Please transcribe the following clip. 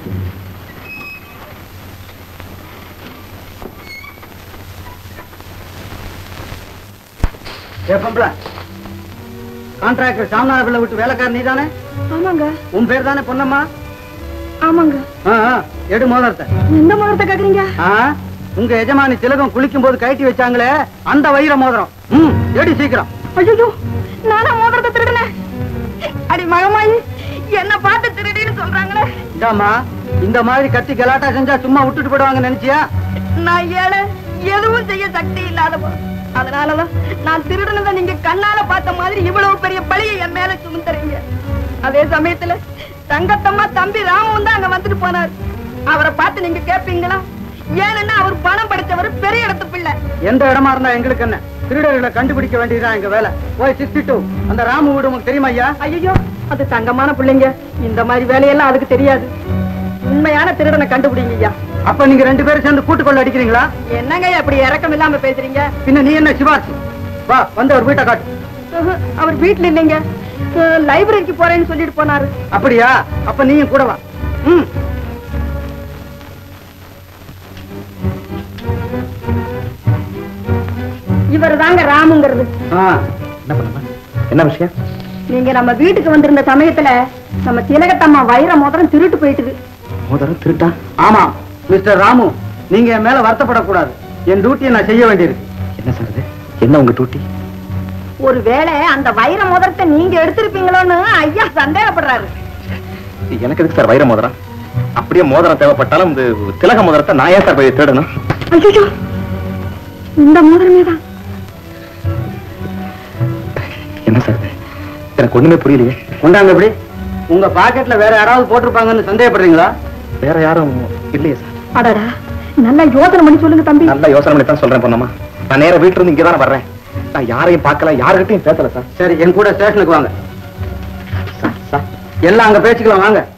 ஏ பொம்பளை கான்ட்ராக்டர் சாமிநாத பிள்ளை விட்டு வேலைக்காரன் நீ தானே ஆமாங்க உன் பேர் தானே பொன்னம்மா ஆமாங்க ஆ, ஆ, எடு மோதிரத்தை எந்த மோதிரத்தை கேக்குறீங்க ஆ, உங்க எஜமானி திலகம் குளிக்கும் போது கழட்டி வச்சாங்களே அந்த வைர மோதிரம் ம் எடு சீக்கிரம் ஐயோ நானா மோதிரத்தை திருடுனேன் அடி மகமாயி என்ன பார்த்து திருடின்னு சொல்றாங்களே இந்தாம்மா இந்த மாதிரி கத்தி கலாட்டா செஞ்சா சும்மா விட்டுட்டு போடுவாங்க நினைச்சியா நான் ஏழை எதுவும் செய்ய சக்தி இல்லாதவ அதனாலதான் நான் திருடுனதை நீங்க கண்ணால பார்த்த மாதிரி இவ்வளவு பெரிய பழியை என் மேல சுமந்துறீங்க அதே சமயத்துல தங்கத்தம்மா தம்பி ராமன் தான் அங்க வந்துட்டு போனார் அவரை பார்த்து நீங்க கேட்பீங்களா ஏன்னா அவர் பணம் படைச்சவர் பெரிய இடத்து பிள்ளை எந்த இடமா இருந்தா எங்களுக்கு என்ன திருடர்களை கண்டுபிடிக்க வேண்டியதுதான் எங்க வேலை போய் சிக்ஸ்டி டூ அந்த ராமு வீடு உங்களுக்கு தெரியுமா ஐயா ஐயோ அது தங்கமான பிள்ளைங்க இந்த மாதிரி வேலையெல்லாம் அதுக்கு தெரியாது உண்மையான திருடனை கண்டுபிடிங்க ஐயா அப்ப நீங்க ரெண்டு பேரும் சேர்ந்து கூட்டுக்கொள்ள அடிக்கிறீங்களா என்னங்க அப்படி இறக்கம் இல்லாம பேசுறீங்க பின்ன நீ என்ன சிவாசி வா வந்து அவர் வீட்டை காட்டு உஹு, அவர் வீட்டுல இல்லைங்க அஹ், லைப்ரரிக்கு போறேன்னு சொல்லிட்டு போனாரு அப்படியா அப்ப நீயும் கூட வா ம் இவர் தாங்க ராமுங்கிறது ஆ என்ன பண்ணமா என்ன விஷயம் நீங்க நம்ம வீட்டுக்கு வந்திருந்த சமயத்துல நம்ம திலகத்தம்மா வைர மோதிரம் திருட்டு போயிட்டுது மோதிரம் திருட்டா ஆமா மிஸ்டர் ராமு நீங்க என் மேல வருத்தப்படக்கூடாது என் டியூட்டியை நான் செய்ய வேண்டியிருக்கு என்ன சார் இது என்ன உங்க டூட்டி ஒருவேளை அந்த வைர மோதிரத்தை நீங்க எடுத்திருப்பீங்களோன்னு ஐயா சந்தேகப்படுறாரு எனக்கு எதுக்கு சார் வைர மோதிரம் அப்படியே மோதிரம் தேவைப்பட்டாலும் இந்த திலக மோதிரத்தை நான் ஏன் சார் போய் தேடணும் ஐயோ இந்த மோதிரமே தான் என்ன சார் இது? எனக்கு ஒண்ணுமே புரியலையே கொண்டாங்க இப்படி உங்க பாக்கெட்ல வேற யாராவது போட்டிருப்பாங்கன்னு சந்தேகப்படுறீங்களா வேற யாரும் இல்லையே சார் அடடா நல்லா யோசனை பண்ணி சொல்லுங்க தம்பி நல்லா யோசனை பண்ணி தான் சொல்றேன் பொண்ணம்மா நான் நேரா வீட்டுல இருந்து இங்க தானே வர்றேன் நான் யாரையும் பார்க்கல யாருக்கிட்டையும் பேசல சார் சரி என் கூட ஸ்டேஷனுக்கு வாங்க சார் சார் எல்லாம் அங்க பேசிக்கலாம் வாங்க